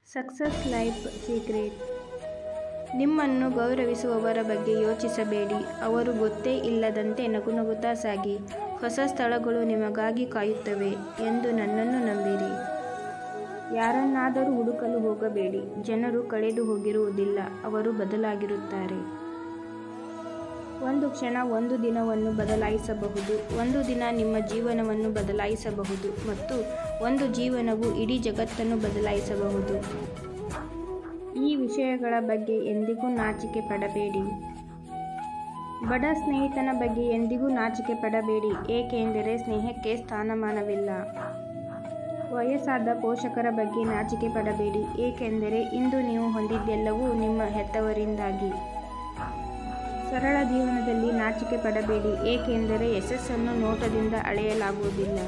success life secret ನಿಮ್ಮನ್ನು ಗೌರವಿಸುವವರ ಬಗ್ಗೆ ಯೋಚಿಸಬೇಡಿ ಅವರು ಗೊತ್ತೇ ಇಲ್ಲದಂತೆ ನಗುನಗುತ್ತಾ ಸಾಗಿ ಹೊಸ ಸ್ಥಳಗಳು ನಿಮಗಾಗಿ ಕಾಯುತ್ತವೆ ಎಂದು ನನ್ನನ್ನು ನಂಬಿರಿ ಯಾರನ್ನಾದರೂ ಹುಡುಕಲು ಹೋಗಬೇಡಿ ಜನರು ಕಳೆದು ಹೋಗಿರುವುದಿಲ್ಲ ಅವರು ಬದಲಾಗಿರುತ್ತಾರೆ ಒಂದು ಕ್ಷಣ ಒಂದು ದಿನವನ್ನು ಬದಲಾಯಿಸಬಹುದು ಒಂದು ದಿನ ನಿಮ್ಮ ಜೀವನವನ್ನು ಬದಲಾಯಿಸಬಹುದು ಮತ್ತು ಒಂದು ಜೀವನವು ಇಡೀ ಜಗತ್ತನ್ನು ಬದಲಾಯಿಸಬಹುದು ಈ ವಿಷಯಗಳ ಬಗ್ಗೆ ಎಂದಿಗೂ ನಾಚಿಕೆ ಪಡಬೇಡಿ ಬಡ ಸ್ನೇಹಿತನ ಬಗ್ಗೆ ಎಂದಿಗೂ ನಾಚಿಕೆ ಪಡಬೇಡಿ ಏಕೆಂದರೆ ಸ್ನೇಹಕ್ಕೆ ಸ್ಥಾನಮಾನವಿಲ್ಲ ವಯಸ್ಸಾದ ಪೋಷಕರ ಬಗ್ಗೆ ನಾಚಿಕೆ ಪಡಬೇಡಿ ಏಕೆಂದರೆ ಇಂದು ನೀವು ಹೊಂದಿದ್ದೆಲ್ಲವೂ ನಿಮ್ಮ ಹೆತ್ತವರಿಂದಾಗಿ ಸರಳ ಜೀವನದಲ್ಲಿ ನಾಚಿಕೆ ಪಡಬೇಡಿ ಏಕೆಂದರೆ ಯಶಸ್ಸನ್ನು ನೋಟದಿಂದ ಅಳೆಯಲಾಗುವುದಿಲ್ಲ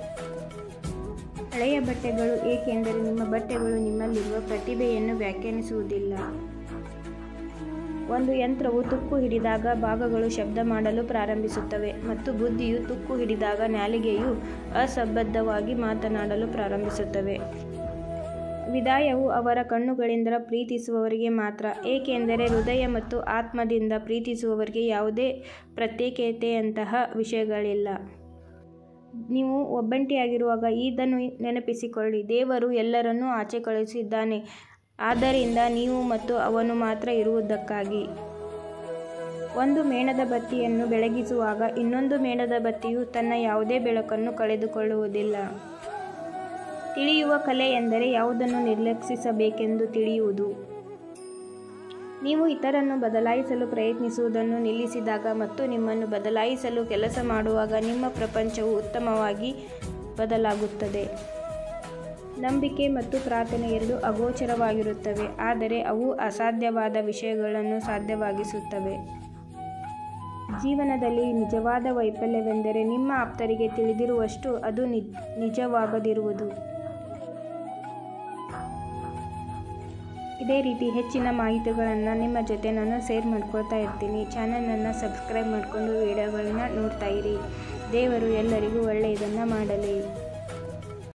ಹಳೆಯ ಬಟ್ಟೆಗಳು ಏಕೆಂದರೆ ನಿಮ್ಮ ಬಟ್ಟೆಗಳು ನಿಮ್ಮಲ್ಲಿರುವ ಪ್ರತಿಭೆಯನ್ನು ವ್ಯಾಖ್ಯಾನಿಸುವುದಿಲ್ಲ ಒಂದು ಯಂತ್ರವು ತುಕ್ಕು ಹಿಡಿದಾಗ ಭಾಗಗಳು ಶಬ್ದ ಮಾಡಲು ಪ್ರಾರಂಭಿಸುತ್ತವೆ ಮತ್ತು ಬುದ್ಧಿಯು ತುಕ್ಕು ಹಿಡಿದಾಗ ನಾಲಿಗೆಯು ಅಸಂಬದ್ಧವಾಗಿ ಮಾತನಾಡಲು ಪ್ರಾರಂಭಿಸುತ್ತವೆ ವಿದಾಯವು ಅವರ ಕಣ್ಣುಗಳಿಂದ ಪ್ರೀತಿಸುವವರಿಗೆ ಮಾತ್ರ ಏಕೆಂದರೆ ಹೃದಯ ಮತ್ತು ಆತ್ಮದಿಂದ ಪ್ರೀತಿಸುವವರಿಗೆ ಯಾವುದೇ ಪ್ರತ್ಯೇಕತೆಯಂತಹ ವಿಷಯಗಳಿಲ್ಲ ನೀವು ಒಬ್ಬಂಟಿಯಾಗಿರುವಾಗ ಇದನ್ನು ನೆನಪಿಸಿಕೊಳ್ಳಿ ದೇವರು ಎಲ್ಲರನ್ನೂ ಆಚೆ ಕಳುಹಿಸಿದ್ದಾನೆ ಆದ್ದರಿಂದ ನೀವು ಮತ್ತು ಅವನು ಮಾತ್ರ ಇರುವುದಕ್ಕಾಗಿ ಒಂದು ಮೇಣದ ಬತ್ತಿಯನ್ನು ಬೆಳಗಿಸುವಾಗ ಇನ್ನೊಂದು ಮೇಣದ ಬತ್ತಿಯು ತನ್ನ ಯಾವುದೇ ಬೆಳಕನ್ನು ಕಳೆದುಕೊಳ್ಳುವುದಿಲ್ಲ ತಿಳಿಯುವ ಕಲೆ ಎಂದರೆ ಯಾವುದನ್ನು ನಿರ್ಲಕ್ಷಿಸಬೇಕೆಂದು ತಿಳಿಯುವುದು ನೀವು ಇತರನ್ನು ಬದಲಾಯಿಸಲು ಪ್ರಯತ್ನಿಸುವುದನ್ನು ನಿಲ್ಲಿಸಿದಾಗ ಮತ್ತು ನಿಮ್ಮನ್ನು ಬದಲಾಯಿಸಲು ಕೆಲಸ ಮಾಡುವಾಗ ನಿಮ್ಮ ಪ್ರಪಂಚವು ಉತ್ತಮವಾಗಿ ಬದಲಾಗುತ್ತದೆ ನಂಬಿಕೆ ಮತ್ತು ಪ್ರಾರ್ಥನೆ ಎರಡು ಅಗೋಚರವಾಗಿರುತ್ತವೆ ಆದರೆ ಅವು ಅಸಾಧ್ಯವಾದ ವಿಷಯಗಳನ್ನು ಸಾಧ್ಯವಾಗಿಸುತ್ತವೆ ಜೀವನದಲ್ಲಿ ನಿಜವಾದ ವೈಫಲ್ಯವೆಂದರೆ ನಿಮ್ಮ ಆಪ್ತರಿಗೆ ತಿಳಿದಿರುವಷ್ಟು ಅದು ನಿಜವಾಗದಿರುವುದು ಇದೇ ರೀತಿ ಹೆಚ್ಚಿನ ಮಾಹಿತಿಗಳನ್ನು ನಿಮ್ಮ ಜೊತೆ ನಾನು ಶೇರ್ ಮಾಡ್ಕೊಳ್ತಾ ಇರ್ತೀನಿ ಚಾನಲನ್ನು ಸಬ್ಸ್ಕ್ರೈಬ್ ಮಾಡಿಕೊಂಡು ವಿಡಿಯೋಗಳನ್ನ ನೋಡ್ತಾ ಇರಿ ದೇವರು ಎಲ್ಲರಿಗೂ ಒಳ್ಳೆಯದನ್ನು ಮಾಡಲಿ